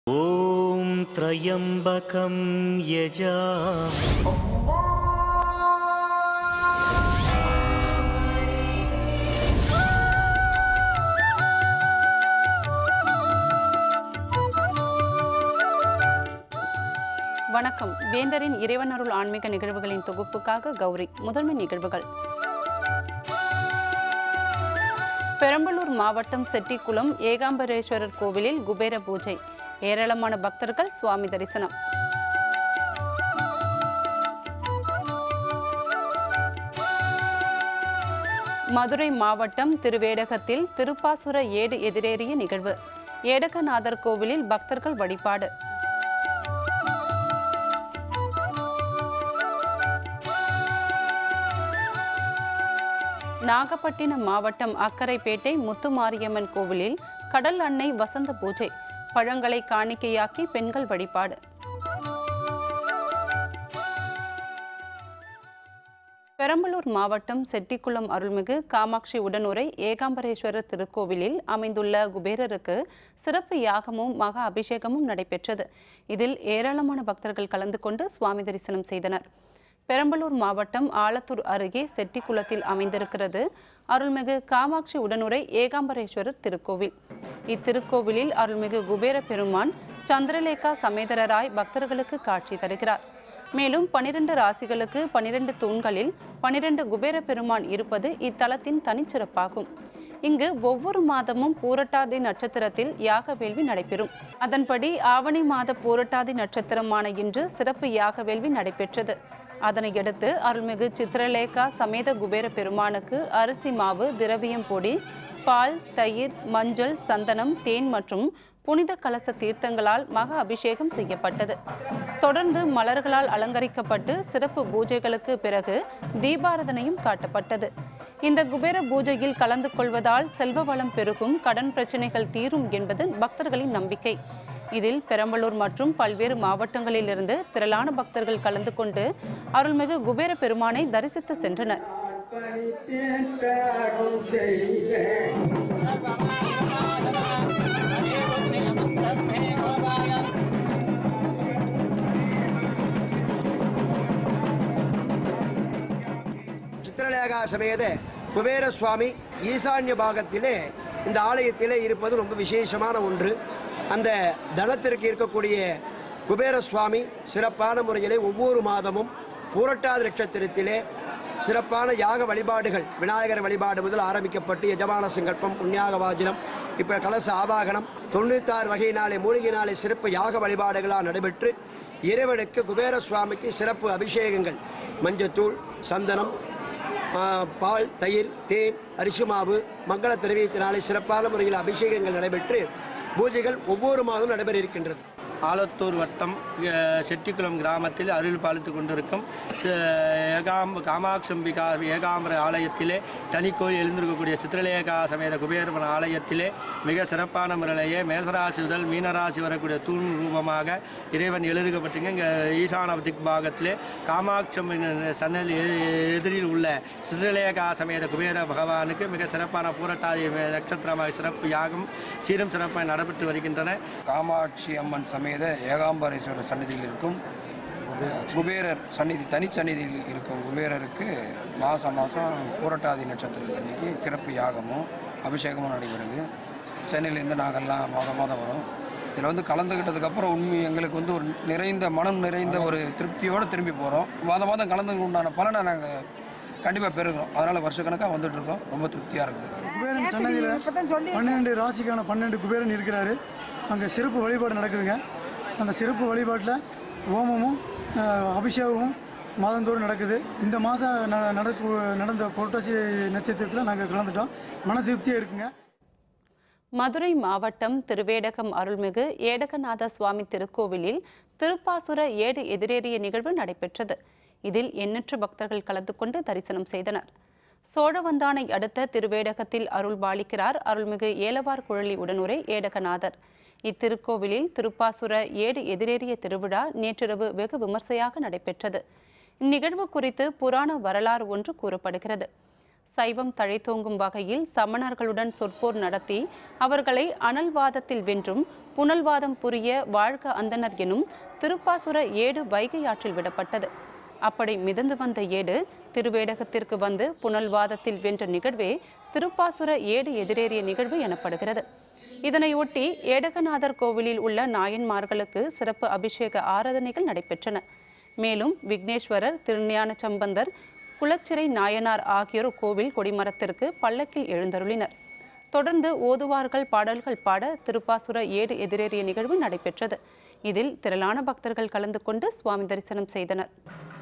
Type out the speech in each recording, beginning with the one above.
ॐ त्र्यम्बकं यजा வணக்கம் வேந்தரின் இறைவனருள் ஆன்மீக நிகழ்வுகளின் தொகுப்புக்காக கௌரி முதன்மை நிகழ்வுகள் பெரம்பலூர் மாவட்டம் செட்டிக்குளம் ஏகாம்பரேஸ்வரர் கோவிலில் குபேர பூஜை ஏராளமான பக்தர்கள் சுவாமி தரிசனம் மதுரை மாவட்டம் திருவேடகத்தில் திருப்பாசுர ஏடு எதிரேறிய நிகழ்வு ஏடகநாதர் கோவிலில் பக்தர்கள் வழிபாடு நாகப்பட்டினம் மாவட்டம் அக்கரைப்பேட்டை முத்துமாரியம்மன் கோவிலில் கடல் அன்னை வசந்த பூஜை பழங்களை காணிக்கையாக்கி பெண்கள் வழிபாடு பெரம்பலூர் மாவட்டம் செட்டிக்குளம் அருள்மிகு காமாட்சி உடனுரை ஏகாம்பரேஸ்வரர் திருக்கோவிலில் அமைந்துள்ள குபேரருக்கு சிறப்பு யாகமும் மகா அபிஷேகமும் நடைபெற்றது இதில் ஏராளமான பக்தர்கள் கலந்து கொண்டு சுவாமி தரிசனம் செய்தனர் பெரம்பலூர் மாவட்டம் ஆலத்தூர் அருகே செட்டிக்குளத்தில் அமைந்திருக்கிறது அருள்மிகு காமாட்சி உடனுரை ஏகாம்பரேஸ்வரர் திருக்கோவில் இத்திருக்கோவிலில் அருள்மிகு குபேர பெருமான் சந்திரலேகா சமேதரராய் பக்தர்களுக்கு காட்சி தருகிறார் மேலும் பனிரெண்டு ராசிகளுக்கு பனிரெண்டு தூண்களில் பனிரெண்டு குபேர பெருமான் இருப்பது இத்தலத்தின் தனிச்சிறப்பாகும் இங்கு ஒவ்வொரு மாதமும் பூரட்டாதி நட்சத்திரத்தில் யாக வேள்வி நடைபெறும் அதன்படி ஆவணி மாத பூரட்டாதி நட்சத்திரமான இன்று சிறப்பு யாக வேள்வி நடைபெற்றது அதனையடுத்து அருள்மிகு சித்திரலேகா சமேத குபேர பெருமானுக்கு அரிசி மாவு திரவியம் பொடி பால் தயிர் மஞ்சள் சந்தனம் தேன் மற்றும் புனித கலச தீர்த்தங்களால் மகா அபிஷேகம் செய்யப்பட்டது தொடர்ந்து மலர்களால் அலங்கரிக்கப்பட்டு சிறப்பு பூஜைகளுக்கு பிறகு தீபாரதனையும் காட்டப்பட்டது இந்த குபேர பூஜையில் கலந்து கொள்வதால் செல்வ வளம் பெருகும் கடன் பிரச்சனைகள் தீரும் என்பது பக்தர்களின் நம்பிக்கை இதில் பெரம்பலூர் மற்றும் பல்வேறு மாவட்டங்களிலிருந்து திரளான பக்தர்கள் கலந்து கொண்டு அருள்மிகு குபேர பெருமானை தரிசித்து சென்றனர் சித்திரலேகா சமேத குபேர சுவாமி ஈசான்ய பாகத்திலே இந்த ஆலயத்திலே இருப்பது ரொம்ப விசேஷமான ஒன்று அந்த தனத்திற்கு இருக்கக்கூடிய குபேர சுவாமி சிறப்பான முறையிலே ஒவ்வொரு மாதமும் பூரட்டாதி நட்சத்திரத்திலே சிறப்பான யாக வழிபாடுகள் விநாயகர் வழிபாடு முதல் ஆரம்பிக்கப்பட்டு எஜமான சங்கல்பம் புண்ணியாக வாஜனம் இப்போ கலச ஆவாகனம் தொண்ணூத்தாறு வகையினாலே மூலிகையினாலே சிறப்பு யாக வழிபாடுகளாக நடைபெற்று இறைவனுக்கு குபேர சுவாமிக்கு சிறப்பு அபிஷேகங்கள் மஞ்சத்தூள் சந்தனம் ஆ, பால் தயிர் தேன் அரிசி மாவு மங்கள திரவியத்தினாலே சிறப்பான முறையில் அபிஷேகங்கள் நடைபெற்று பூஜைகள் ஒவ்வொரு மாதம் நடைபெற இருக்கின்றது ஆலத்தூர் வட்டம் அஹ், செட்டிக்குளம் கிராமத்தில் அருள் பாலித்து கொண்டிருக்கும் ச- ஏகாம் காமாட்சம்பிகா ஏகாம்பர ஆலயத்திலே தனிக்கோயில் எழுந்திருக்கக்கூடிய சித்திரலேகா சமேத குபேரமன் ஆலயத்திலே மிக சிறப்பான முறையிலேயே மேசராசி முதல் மீனராசி வரக்கூடிய தூண் ரூபமாக இறைவன் எழுதுக்கப்பட்டுங்க இங்கே ஈசான திக் பாகத்திலே காமாட்சம் சன்னல் எதிரில் உள்ள சித்திரலேகா சமேத குபேர பகவானுக்கு மிக சிறப்பான பூரட்டாதி நட்சத்திரமாக சிறப்பு யாகம் சீரும் சிறப்பாக நடைபெற்று வருகின்றன காமாட்சி அம்மன் சமேத ஏகாம்பரேஸ்வரர் சந்நிதியில் இருக்கும் குபேரர் சந்நிதி தனிச்சந்நிதியில் இருக்கும் குபேரருக்கு மாதம் மாதம் பூரட்டாதி நட்சத்திரத்து அன்னைக்கு சிறப்பு யாகமும் அபிஷேகமும் நடைபெறுது சென்னையிலேருந்து நாங்கள்லாம் மாதம் மாதம் வரோம் இதில் வந்து கலந்துக்கிட்டதுக்கப்புறம் உண்மை எங்களுக்கு வந்து ஒரு நிறைந்த மனம் நிறைந்த ஒரு திருப்தியோடு திரும்பி போகிறோம் மாதம் மாதம் கலந்துக்கு உண்டான பலனை நாங்கள் கண்டிப்பாக பெறுகிறோம் அதனால் வருஷக்கணக்காக வந்துட்டுருக்கோம் ரொம்ப திருப்தியாக இருக்குது குபேரன் சன்னதியில் பன்னெண்டு ராசிக்கான பன்னெண்டு குபேரன் இருக்கிறாரு அங்கே சிறப்பு வழிபாடு நடக்குதுங்க அந்த சிறப்பு வழிபாட்டில் ஹோமமும் அஹ், அபிஷேகமும் மாதந்தோறும் நடக்குது இந்த மாதம் நடக்கு நடந்த புரட்டாசி நட்சத்திரத்தில் நாங்கள் கலந்துட்டோம் மன திருப்தியாக இருக்குங்க மதுரை மாவட்டம் திருவேடகம் அருள்மிகு ஏடகநாத சுவாமி திருக்கோவிலில் திருப்பாசுர ஏடு எதிரேறிய நிகழ்வு நடைபெற்றது இதில் எண்ணற்ற பக்தர்கள் கலந்து கொண்டு தரிசனம் செய்தனர் சோழவந்தானை அடுத்த திருவேடகத்தில் அருள் பாலிக்கிறார் அருள்மிகு ஏலவார் குழலி உடனுரை ஏடகநாதர் இத்திருக்கோவிலில் திருப்பாசுர ஏடு எதிரேறிய திருவிழா நேற்றிரவு வெகு விமர்சையாக நடைபெற்றது இந்நிகழ்வு குறித்து புராண வரலாறு ஒன்று கூறப்படுகிறது சைவம் தழைத்தோங்கும் வகையில் சமணர்களுடன் சொற்போர் நடத்தி அவர்களை அனல்வாதத்தில் வென்றும் புனல்வாதம் புரிய வாழ்க அந்தனர் எனும் திருப்பாசுர ஏடு வைகை ஆற்றில் விடப்பட்டது அப்படி மிதந்து வந்த ஏடு திருவேடகத்திற்கு வந்து புனல்வாதத்தில் வென்ற நிகழ்வே திருப்பாசுர ஏடு எதிரேறிய நிகழ்வு எனப்படுகிறது இதனையொட்டி ஏடகநாதர் கோவிலில் உள்ள நாயன்மார்களுக்கு சிறப்பு அபிஷேக ஆராதனைகள் நடைபெற்றன மேலும் விக்னேஸ்வரர் திருஞான சம்பந்தர் குலச்சிறை நாயனார் ஆகியோர் கோவில் கொடிமரத்திற்கு பல்லக்கில் எழுந்தருளினர் தொடர்ந்து ஓதுவார்கள் பாடல்கள் பாட திருப்பாசுர ஏடு எதிரேறிய நிகழ்வு நடைபெற்றது இதில் திரளான பக்தர்கள் கலந்து கொண்டு சுவாமி தரிசனம் செய்தனர்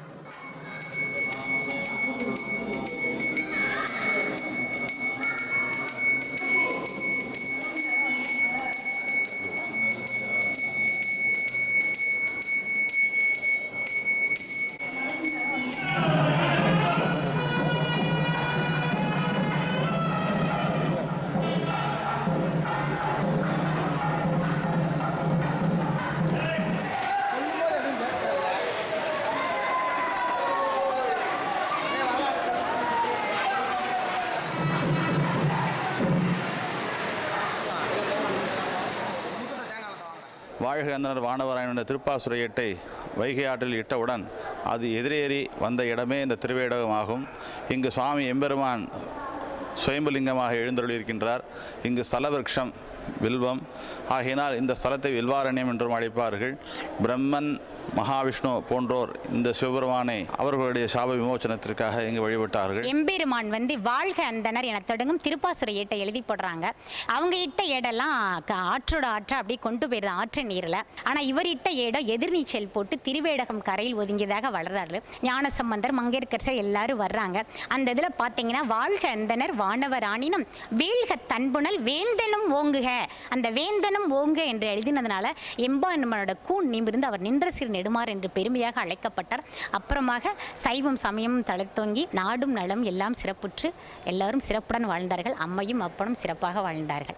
வாழ்க அந்தனர் வானவராயன் என்ற திருப்பாசுர ஏட்டை வைகை ஆற்றில் இட்டவுடன் அது எதிரேறி வந்த இடமே இந்த திருவேடகமாகும் இங்கு சுவாமி எம்பெருமான் சுயம்புலிங்கமாக எழுந்தருளியிருக்கின்றார் இங்கு ஸ்தலவிருக்ஷம் வில்வம் ஆகையினால் இந்த ஸ்தலத்தை வில்வாரண்யம் என்றும் அழைப்பார்கள் பிரம்மன் மகாவிஷ்ணு போன்றோர் இந்த சிவபெருமானை அவர்களுடைய சாப விமோச்சனத்திற்காக இங்கு வழிபட்டார்கள் எம்பெருமான் வந்து வாழ்க அந்தனர் என தொடங்கும் திருப்பாசுர ஏட்டை எழுதி போடுறாங்க அவங்க இட்ட ஏடெல்லாம் க- ஆற்றோட ஆற்ற அப்படியே கொண்டு போயிருது ஆற்று நீரில் ஆனால் இவர் இட்ட ஏடம் எதிர்நீச்சல் போட்டு திருவேடகம் கரையில் ஒதுங்கியதாக வளர்றாரு ஞானசம்பந்தர் மங்கையர்கரசர் எல்லாரும் வர்றாங்க அந்த இதில் பார்த்தீங்கன்னா வாழ்க அந்தனர் வானவர் ஆணினம் வேல்க தன்புணல் வேந்தனும் ஓங்குக அந்த வேந்தனும் ஓங்க என்று எழுதினதுனால எம்பான்மனோட கூன் நிமிர்ந்து அவர் நின்ற சிறு நெடுமார் என்று பெருமையாக அழைக்கப்பட்டார் அப்புறமாக சைவம் சமயம் தழைத்தோங்கி நாடும் நலம் எல்லாம் சிறப்புற்று எல்லாரும் சிறப்புடன் வாழ்ந்தார்கள் அம்மையும் அப்பனும் சிறப்பாக வாழ்ந்தார்கள்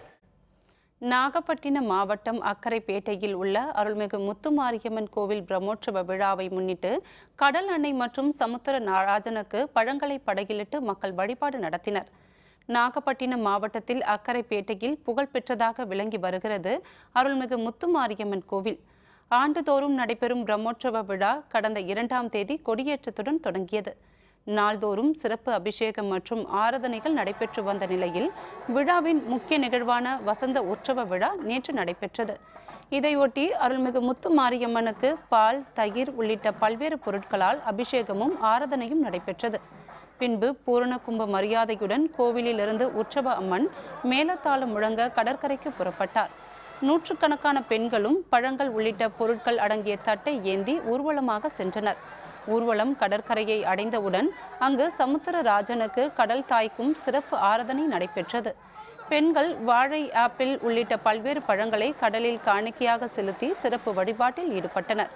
நாகப்பட்டினம் மாவட்டம் அக்கரைப்பேட்டையில் உள்ள அருள்மிகு முத்துமாரியம்மன் கோவில் பிரம்மோற்சவ விழாவை முன்னிட்டு கடல் அணை மற்றும் சமுத்திர நாராஜனுக்கு பழங்களை படகிலிட்டு மக்கள் வழிபாடு நடத்தினர் நாகப்பட்டினம் மாவட்டத்தில் அக்கரைப்பேட்டையில் புகழ்பெற்றதாக விளங்கி வருகிறது அருள்மிகு முத்துமாரியம்மன் கோவில் ஆண்டுதோறும் நடைபெறும் பிரம்மோற்சவ விழா கடந்த இரண்டாம் தேதி கொடியேற்றத்துடன் தொடங்கியது நாள்தோறும் சிறப்பு அபிஷேகம் மற்றும் ஆராதனைகள் நடைபெற்று வந்த நிலையில் விழாவின் முக்கிய நிகழ்வான வசந்த உற்சவ விழா நேற்று நடைபெற்றது இதையொட்டி அருள்மிகு முத்து மாரியம்மனுக்கு பால் தயிர் உள்ளிட்ட பல்வேறு பொருட்களால் அபிஷேகமும் ஆராதனையும் நடைபெற்றது பின்பு பூரண கும்ப மரியாதையுடன் கோவிலிலிருந்து உற்சவ அம்மன் மேலத்தாளம் முழங்க கடற்கரைக்கு புறப்பட்டார் நூற்றுக்கணக்கான பெண்களும் பழங்கள் உள்ளிட்ட பொருட்கள் அடங்கிய தட்டை ஏந்தி ஊர்வலமாக சென்றனர் ஊர்வலம் கடற்கரையை அடைந்தவுடன் அங்கு சமுத்திரராஜனுக்கு கடல் தாய்க்கும் சிறப்பு ஆராதனை நடைபெற்றது பெண்கள் வாழை ஆப்பிள் உள்ளிட்ட பல்வேறு பழங்களை கடலில் காணிக்கையாக செலுத்தி சிறப்பு வழிபாட்டில் ஈடுபட்டனர்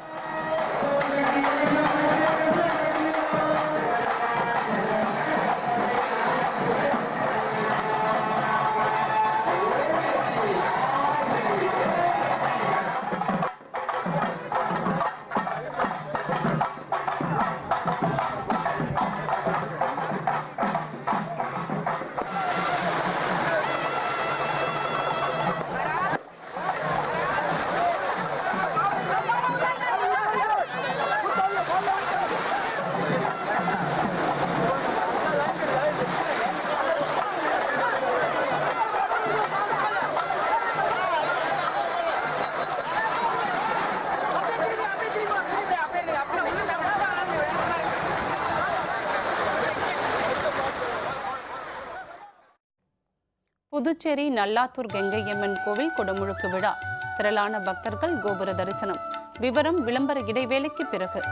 புதுச்சேரி நல்லாத்தூர் கங்கையம்மன் கோவில் குடமுழுக்கு விழா திரளான பக்தர்கள் கோபுர தரிசனம் விவரம் விளம்பர இடைவேளைக்கு பிறகு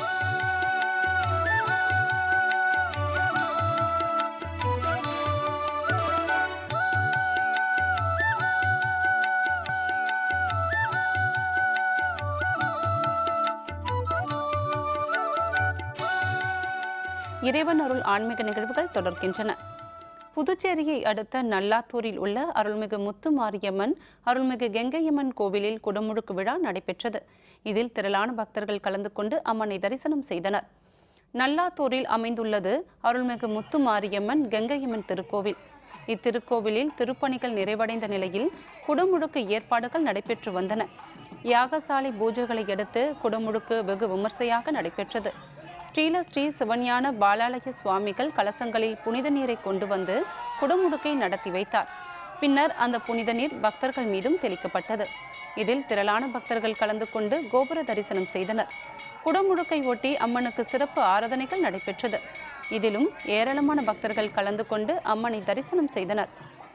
இறைவன் அருள் ஆன்மீக நிகழ்வுகள் தொடர்கின்றன புதுச்சேரியை அடுத்த நல்லாத்தூரில் உள்ள அருள்மிகு முத்து மாரியம்மன் அருள்மிகு கெங்கையம்மன் கோவிலில் குடமுழுக்கு விழா நடைபெற்றது இதில் திரளான பக்தர்கள் கலந்து கொண்டு அம்மனை தரிசனம் செய்தனர் நல்லாத்தூரில் அமைந்துள்ளது அருள்மிகு முத்து மாரியம்மன் கங்கையம்மன் திருக்கோவில் இத்திருக்கோவிலில் திருப்பணிகள் நிறைவடைந்த நிலையில் குடமுழுக்கு ஏற்பாடுகள் நடைபெற்று வந்தன யாகசாலை பூஜைகளை அடுத்து குடமுழுக்கு வெகு விமர்சையாக நடைபெற்றது ஸ்ரீல ஸ்ரீ சிவஞான பாலாலய சுவாமிகள் கலசங்களில் புனித நீரை கொண்டு வந்து குடமுழுக்கை நடத்தி வைத்தார் பின்னர் அந்த புனித நீர் பக்தர்கள் மீதும் தெளிக்கப்பட்டது இதில் திரளான பக்தர்கள் கலந்து கொண்டு கோபுர தரிசனம் செய்தனர் குடமுழுக்கை ஒட்டி அம்மனுக்கு சிறப்பு ஆராதனைகள் நடைபெற்றது இதிலும் ஏராளமான பக்தர்கள் கலந்து கொண்டு அம்மனை தரிசனம் செய்தனர்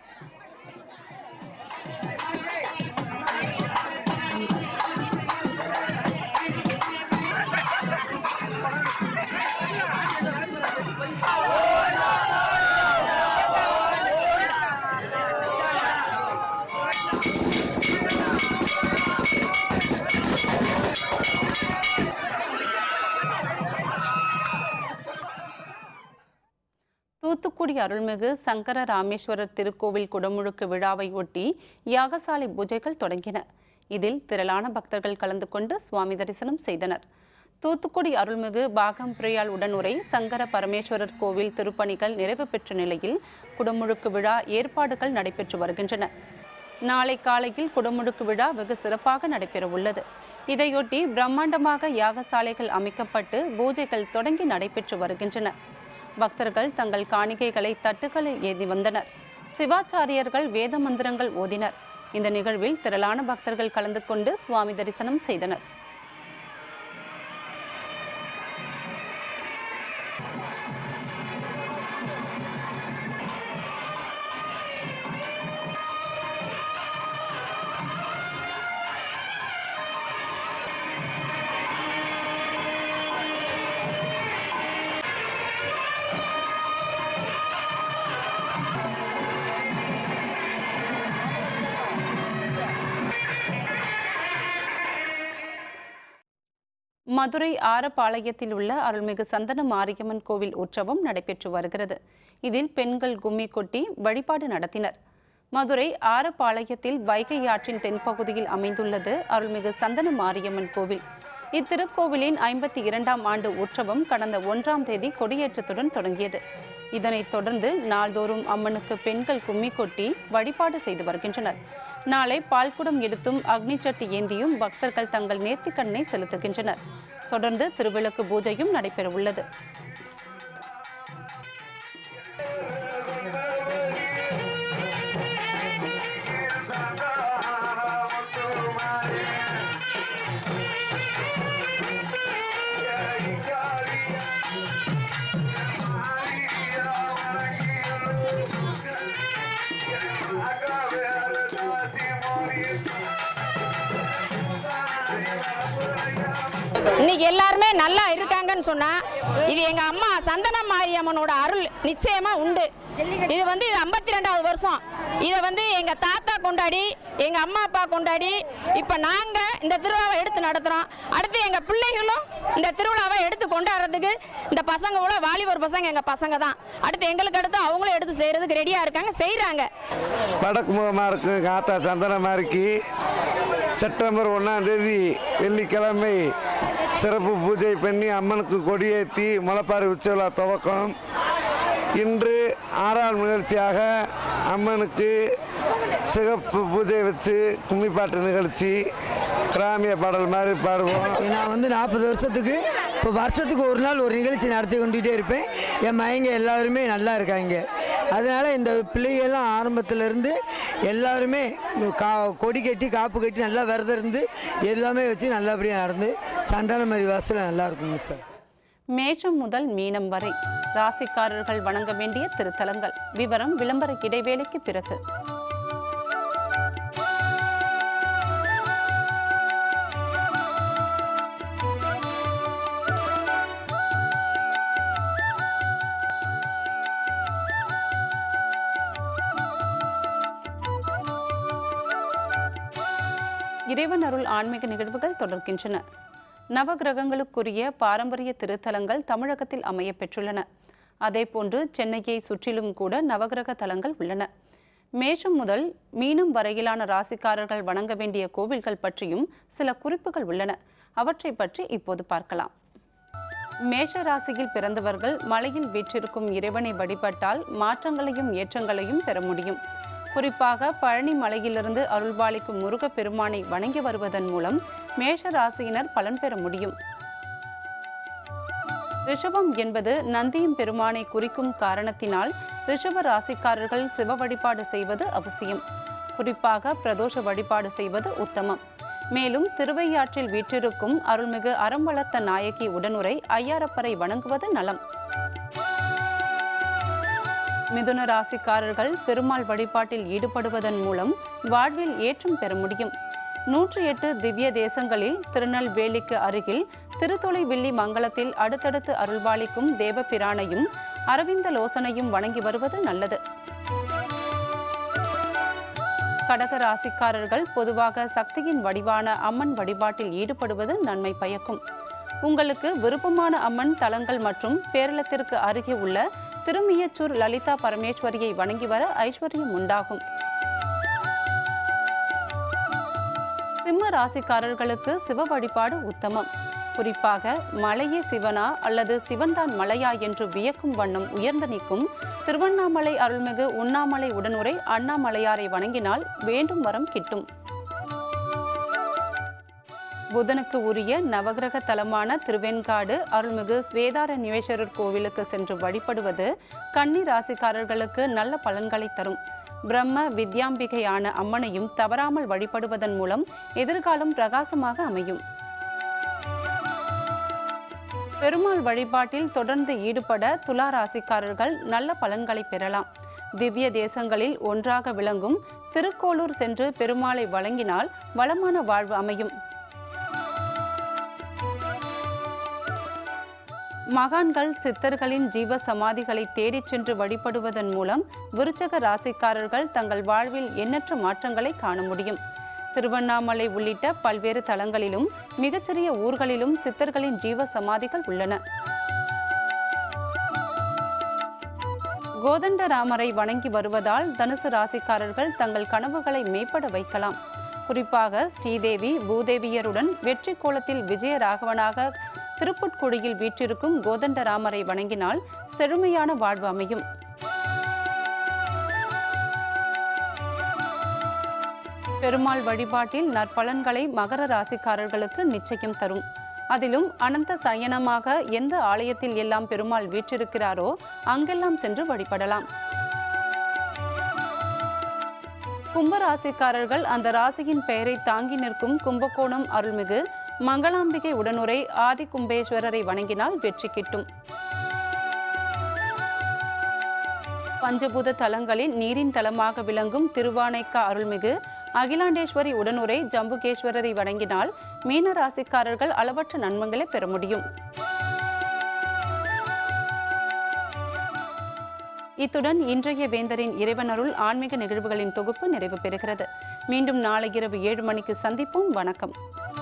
தூத்துக்குடி அருள்மிகு சங்கர ராமேஸ்வரர் திருக்கோவில் குடமுழுக்கு விழாவை ஒட்டி யாகசாலை பூஜைகள் தொடங்கின இதில் திரளான பக்தர்கள் கலந்து கொண்டு சுவாமி தரிசனம் செய்தனர் தூத்துக்குடி அருள்மிகு பாகம் பிரியால் உடனுரை சங்கர பரமேஸ்வரர் கோவில் திருப்பணிகள் நிறைவு பெற்ற நிலையில் குடமுழுக்கு விழா ஏற்பாடுகள் நடைபெற்று வருகின்றன நாளை காலையில் குடமுழுக்கு விழா வெகு சிறப்பாக நடைபெறவுள்ளது இதையொட்டி பிரம்மாண்டமாக யாகசாலைகள் அமைக்கப்பட்டு பூஜைகள் தொடங்கி நடைபெற்று வருகின்றன பக்தர்கள் தங்கள் காணிக்கைகளை தட்டுகளில் ஏந்தி வந்தனர் சிவாச்சாரியர்கள் வேத மந்திரங்கள் ஓதினர் இந்த நிகழ்வில் திரளான பக்தர்கள் கலந்து கொண்டு சுவாமி தரிசனம் செய்தனர் மதுரை ஆரப்பாளையத்தில் உள்ள அருள்மிகு சந்தன மாரியம்மன் கோவில் உற்சவம் நடைபெற்று வருகிறது இதில் பெண்கள் கும்மி கொட்டி வழிபாடு நடத்தினர் மதுரை ஆரப்பாளையத்தில் வைகை ஆற்றின் தென்பகுதியில் அமைந்துள்ளது அருள்மிகு சந்தன மாரியம்மன் கோவில் இத்திருக்கோவிலின் ஐம்பத்தி இரண்டாம் ஆண்டு உற்சவம் கடந்த ஒன்றாம் தேதி கொடியேற்றத்துடன் தொடங்கியது இதனைத் தொடர்ந்து நாள்தோறும் அம்மனுக்கு பெண்கள் கும்மி கொட்டி வழிபாடு செய்து வருகின்றனர் நாளை பால்குடம் எடுத்தும் அக்னி சட்டி ஏந்தியும் பக்தர்கள் தங்கள் நேர்த்திக்கண்ணை செலுத்துகின்றனர் தொடர்ந்து திருவிளக்கு பூஜையும் நடைபெறவுள்ளது இன்னைக்கு எல்லாருமே நல்லா இருக்காங்கன்னு சொன்னா இது எங்க அம்மா சந்தன மாரியம்மனோட அருள் நிச்சயமா உண்டு இது வந்து இது ஐம்பத்தி ரெண்டாவது வருஷம் இதை வந்து எங்க தாத்தா கொண்டாடி எங்க அம்மா அப்பா கொண்டாடி இப்ப நாங்க இந்த திருவிழாவை எடுத்து நடத்துறோம் அடுத்து எங்க பிள்ளைகளும் இந்த திருவிழாவை எடுத்து கொண்டாடுறதுக்கு இந்த பசங்க கூட வாலிபர் பசங்க எங்க பசங்க தான் அடுத்து எங்களுக்கு அடுத்து அவங்களும் எடுத்து செய்யறதுக்கு ரெடியா இருக்காங்க செய்றாங்க வடக்கு முகமாக இருக்கு காத்தா சந்தனமாக இருக்கு செப்டம்பர் ஒன்றாந்தேதி வெள்ளிக்கிழமை சிறப்பு பூஜை பண்ணி அம்மனுக்கு கொடியேற்றி முளைப்பாரி உற்சவலா துவக்கம் இன்று ஆறாம் நிகழ்ச்சியாக அம்மனுக்கு சிகப்பு பூஜை வச்சு கும்மிப்பாட்டு நிகழ்ச்சி கிராமிய பாடல் மாதிரி பாடுவோம் நான் வந்து நாற்பது வருஷத்துக்கு இப்போ வருஷத்துக்கு ஒரு நாள் ஒரு நிகழ்ச்சி நடத்தி கொண்டுகிட்டே இருப்பேன் என் மயங்க எல்லாருமே நல்லா இருக்காங்க அதனால இந்த பிள்ளைகள்லாம் ஆரம்பத்திலேருந்து எல்லாருமே கா கொடி கட்டி காப்பு கட்டி நல்லா விரதம் இருந்து எல்லாமே வச்சு நல்லபடியாக நடந்து சந்தான மாதிரி வாசல் நல்லா இருக்குங்க சார் மேஷம் முதல் மீனம் வரை ராசிக்காரர்கள் வணங்க வேண்டிய திருத்தலங்கள் விவரம் விளம்பர இடைவேளைக்கு பிறகு இறைவன் அருள் ஆன்மீக நிகழ்வுகள் தொடர்கின்றன நவகிரகங்களுக்குரிய பாரம்பரிய திருத்தலங்கள் தமிழகத்தில் அமையப் பெற்றுள்ளன அதேபோன்று சென்னையை சுற்றிலும் கூட நவகிரக தலங்கள் உள்ளன மேஷம் முதல் மீனம் வரையிலான ராசிக்காரர்கள் வணங்க வேண்டிய கோவில்கள் பற்றியும் சில குறிப்புகள் உள்ளன அவற்றை பற்றி இப்போது பார்க்கலாம் மேஷ ராசியில் பிறந்தவர்கள் மலையில் வீற்றிருக்கும் இறைவனை வழிபட்டால் மாற்றங்களையும் ஏற்றங்களையும் பெற முடியும் குறிப்பாக பழனி மலையிலிருந்து அருள்பாலிக்கும் முருகப் பெருமானை வணங்கி வருவதன் மூலம் மேஷ ராசியினர் பலன் பெற முடியும் ரிஷபம் என்பது நந்தியும் பெருமானை குறிக்கும் காரணத்தினால் ரிஷப ராசிக்காரர்கள் சிவ வழிபாடு செய்வது அவசியம் குறிப்பாக பிரதோஷ வழிபாடு செய்வது உத்தமம் மேலும் திருவையாற்றில் வீற்றிருக்கும் அருள்மிகு அறம் வளர்த்த நாயகி உடனுரை ஐயாரப்பரை வணங்குவது நலம் மிதுன ராசிக்காரர்கள் பெருமாள் வழிபாட்டில் ஈடுபடுவதன் மூலம் வாழ்வில் ஏற்றம் பெற முடியும் நூற்றி எட்டு திவ்ய தேசங்களில் திருநெல்வேலிக்கு அருகில் திருத்தொலைவில்லி மங்கலத்தில் அடுத்தடுத்து அருள்பாலிக்கும் தேவபிரானையும் அரவிந்த லோசனையும் வணங்கி வருவது நல்லது கடக ராசிக்காரர்கள் பொதுவாக சக்தியின் வடிவான அம்மன் வழிபாட்டில் ஈடுபடுவது நன்மை பயக்கும் உங்களுக்கு விருப்பமான அம்மன் தலங்கள் மற்றும் பேரளத்திற்கு அருகே உள்ள திருமியச்சூர் லலிதா பரமேஸ்வரியை வணங்கி வர ஐஸ்வர்யம் உண்டாகும் சிம்ம ராசிக்காரர்களுக்கு சிவ வழிபாடு உத்தமம் குறிப்பாக மலையே சிவனா அல்லது சிவன்தான் மலையா என்று வியக்கும் வண்ணம் உயர்ந்து நிற்கும் திருவண்ணாமலை அருள்மிகு உண்ணாமலை உடனுரை அண்ணாமலையாரை வணங்கினால் வேண்டும் வரம் கிட்டும் புதனுக்கு உரிய நவகிரக தலமான திருவெண்காடு அருள்மிகு ஸ்வேதார நிவேஸ்வரர் கோவிலுக்கு சென்று வழிபடுவது கன்னி ராசிக்காரர்களுக்கு நல்ல பலன்களை தரும் பிரம்ம வித்யாம்பிகையான அம்மனையும் தவறாமல் வழிபடுவதன் மூலம் எதிர்காலம் பிரகாசமாக அமையும் பெருமாள் வழிபாட்டில் தொடர்ந்து ஈடுபட துலா ராசிக்காரர்கள் நல்ல பலன்களை பெறலாம் திவ்ய தேசங்களில் ஒன்றாக விளங்கும் திருக்கோளூர் சென்று பெருமாளை வழங்கினால் வளமான வாழ்வு அமையும் மகான்கள் சித்தர்களின் ஜீவ சமாதிகளை தேடிச் சென்று வழிபடுவதன் மூலம் விருச்சக ராசிக்காரர்கள் தங்கள் வாழ்வில் எண்ணற்ற மாற்றங்களை காண முடியும் திருவண்ணாமலை உள்ளிட்ட பல்வேறு தலங்களிலும் மிகச்சிறிய ஊர்களிலும் சித்தர்களின் ஜீவ சமாதிகள் உள்ளன கோதண்டராமரை வணங்கி வருவதால் தனுசு ராசிக்காரர்கள் தங்கள் கனவுகளை மேம்பட வைக்கலாம் குறிப்பாக ஸ்ரீதேவி பூதேவியருடன் வெற்றி கோலத்தில் விஜய ராகவனாக திருப்புட்குடியில் வீற்றிருக்கும் கோதண்டராமரை வணங்கினால் செழுமையான வாழ்வு அமையும் பெருமாள் வழிபாட்டில் நற்பலன்களை மகர ராசிக்காரர்களுக்கு நிச்சயம் தரும் அதிலும் அனந்த சயனமாக எந்த ஆலயத்தில் எல்லாம் பெருமாள் வீற்றிருக்கிறாரோ அங்கெல்லாம் சென்று வழிபடலாம் கும்ப ராசிக்காரர்கள் அந்த ராசியின் பெயரை தாங்கி நிற்கும் கும்பகோணம் அருள்மிகு மங்களாம்பிகை உடனுரை ஆதி கும்பேஸ்வரரை வணங்கினால் வெற்றி கிட்டும் பஞ்சபூத தலங்களில் நீரின் தலமாக விளங்கும் திருவானைக்கா அருள்மிகு அகிலாண்டேஸ்வரி உடனுரை ஜம்புகேஸ்வரரை வணங்கினால் மீன ராசிக்காரர்கள் அளவற்ற நன்மைகளை பெற முடியும் இத்துடன் இன்றைய வேந்தரின் இறைவனருள் ஆன்மீக நிகழ்வுகளின் தொகுப்பு நிறைவு பெறுகிறது மீண்டும் நாளை இரவு ஏழு மணிக்கு சந்திப்போம் வணக்கம்